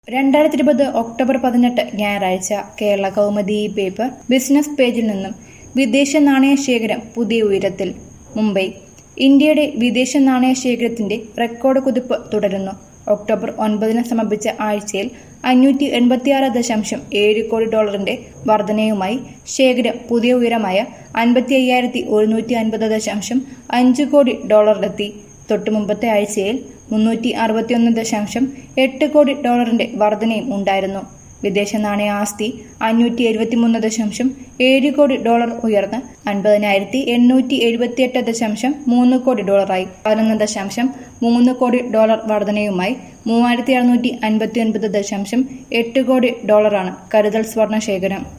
രണ്ടായിരത്തി ഇരുപത് ഒക്ടോബർ പതിനെട്ട് ഞായറാഴ്ച കേരള കൗമുദി പേപ്പർ ബിസിനസ് പേജിൽ നിന്നും വിദേശ നാണയ ശേഖരം പുതിയ ഉയരത്തിൽ മുംബൈ ഇന്ത്യയുടെ വിദേശ നാണയ ശേഖരത്തിന്റെ റെക്കോർഡ് കുതിപ്പ് തുടരുന്നു ഒക്ടോബർ ഒൻപതിന് സമാപിച്ച ആഴ്ചയിൽ അഞ്ഞൂറ്റി എൺപത്തിയാറ് ദശാംശം ഏഴ് കോടി ഡോളറിന്റെ വർധനയുമായി ശേഖരം പുതിയ ഉയരമായ അൻപത്തി അയ്യായിരത്തി ഒരുന്നൂറ്റി അൻപത് ദശാംശം അഞ്ച് കോടി ഡോളറിലെത്തി തൊട്ടു മുമ്പത്തെ ആഴ്ചയിൽ മുന്നൂറ്റി അറുപത്തിയൊന്ന് ദശാംശം എട്ട് കോടി ഡോളറിന്റെ വർധനയും ഉണ്ടായിരുന്നു വിദേശ നാണയ ആസ്തി അഞ്ഞൂറ്റി എഴുപത്തിമൂന്ന് ദശാംശം ഏഴ് കോടി ഡോളർ ഉയർന്ന് അൻപതിനായിരത്തി എണ്ണൂറ്റി എഴുപത്തിയെട്ട് ദശാംശം മൂന്ന് കോടി ഡോളറായി പതിനൊന്ന് ദശാംശം മൂന്ന് കോടി ഡോളർ വർധനയുമായി മൂവായിരത്തി അറുന്നൂറ്റി അൻപത്തി ഒൻപത് ദശാംശം എട്ട് കോടി ഡോളറാണ് കരുതൽ സ്വർണ ശേഖരം